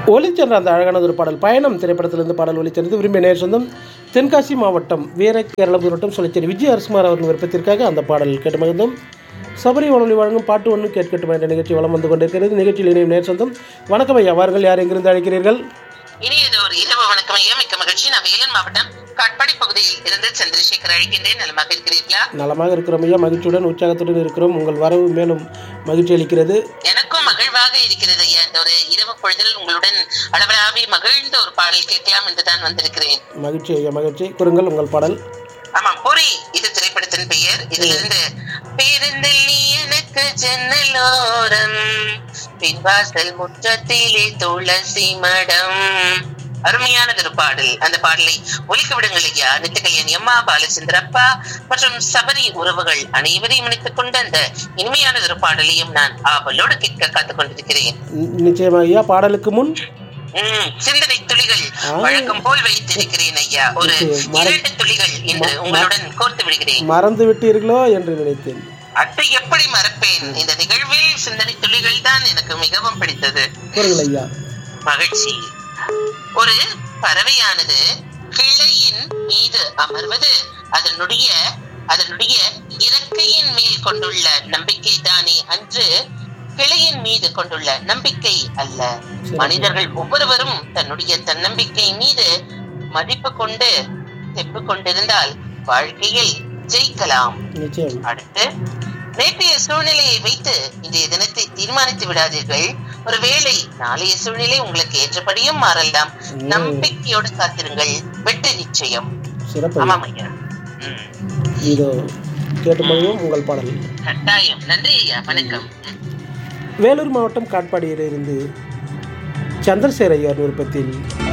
ஒளிச்சென்ற அந்த அழகான ஒரு பாடல் பயணம் திரைப்படத்திலிருந்து பாடல் ஒளிச்சென்றது விரும்பிய நேர் சொந்தம் தென்காசி மாவட்டம் வீர கேரளம் மாவட்டம் சொல்லச்சேரி விஜய் அரசுமார் அவர்கள் விருப்பத்திற்காக அந்த பாடல் கேட்டு மகிழ்ந்தோம் சபரி வானொலி வழங்கும் பாட்டு ஒன்று கேட்கட்டும் என்ற நிகழ்ச்சி வளம் வந்து கொண்டிருக்கிறது நிகழ்ச்சியில் இணையும் நேர் சொந்தம் வணக்கம் ஐயா வாருங்கள் யார் எங்கிருந்து அழைக்கிறீர்கள் இனியது ஒரு இரவு வணக்கம் ஐயா மிக்க மகிழ்ச்சி நான் வேலன் மாவட்டம் காட்பாடி பகுதியில் இருந்து சந்திரசேகர் அழைக்கின்றேன் நலமாக இருக்கிறீர்களா நலமாக இருக்கிறோம் ஐயா மகிழ்ச்சியுடன் உற்சாகத்துடன் இருக்கிறோம் உங்கள் வரவு மேலும் மகிழ்ச்சி அளிக்கிறது எனக்கும் மகிழ்வாக இருக்கிறது ஐயா இந்த ஒரு இரவு பொழுதில் உங்களுடன் அளவலாவி மகிழ்ந்த ஒரு பாடல் கேட்கலாம் என்று தான் வந்திருக்கிறேன் மகிழ்ச்சி ஐயா மகிழ்ச்சி கூறுங்கள் உங்கள் பாடல் ஆமாம் பொறி இது திரைப்படத்தின் பெயர் இதிலிருந்து பேருந்தில் நீ எனக்கு ஜன்னலோரம் பின்வாசல் முற்றத்திலே துளசி மடம் அருமையானது ஒரு பாடல் அந்த பாடலை ஒலிக்க விடுங்கள் ஐயா நித்திகல்யாணி அம்மா பாலச்சந்திரப்பா மற்றும் சபரி உறவுகள் அனைவரையும் இணைத்துக் கொண்ட அந்த இனிமையானது ஒரு பாடலையும் நான் ஆவலோடு கேட்க காத்துக் கொண்டிருக்கிறேன் நி- நிச்சயமாக ஐயா பாடலுக்கு முன் உம் சிந்தனை துளிகள் ஆ. வழக்கம் போல் வைத்திருக்கிறேன் ஐயா ஒரு நிச்சயம். மற- இரண்டு துளிகள் இன்று உங்களுடன் கோர்த்து விடுகிறேன் மறந்து விட்டீர்களோ என்று நினைத்தேன் அதை எப்படி மறப்பேன் இந்த நிகழ்வில் சிந்தனை துளிகள் தான் எனக்கு மிகவும் பிடித்தது கூறுங்கள் ஐயா மகிழ்ச்சி ஒரு பறவையானது கிளையின் மீது அமர்வது அதனுடைய அதனுடைய இறக்கையின் மேல் கொண்டுள்ள நம்பிக்கை தானே அன்று கிளையின் மீது கொண்டுள்ள நம்பிக்கை அல்ல மனிதர்கள் ஒவ்வொருவரும் தன்னுடைய தன்னம்பிக்கை மீது மதிப்பு கொண்டு தெப்பு கொண்டிருந்தால் வாழ்க்கையில் ஜெயிக்கலாம் நிச்சயம் அடுத்து நேற்றைய சூழ்நிலையை வைத்து இன்றைய தினத்தை தீர்மானித்து விடாதீர்கள் ஒருவேளை நாளைய சூழ்நிலை உங்களுக்கு ஏற்றபடியும் மாறலாம் நம்பிக்கையோடு காத்திருங்கள் வெற்றி நிச்சயம் சிறப்பு ஐயா. ஆமாம் ஐயா ம், இதோ கேட்டு மகிழும் உங்கள் பாடல் கட்டாயம் நன்றி ஐயா வணக்கம் ம். வேலூர் மாவட்டம் காட்பாடியிலிருந்து சந்திரசேகர் ஐயா விருப்பத்தில்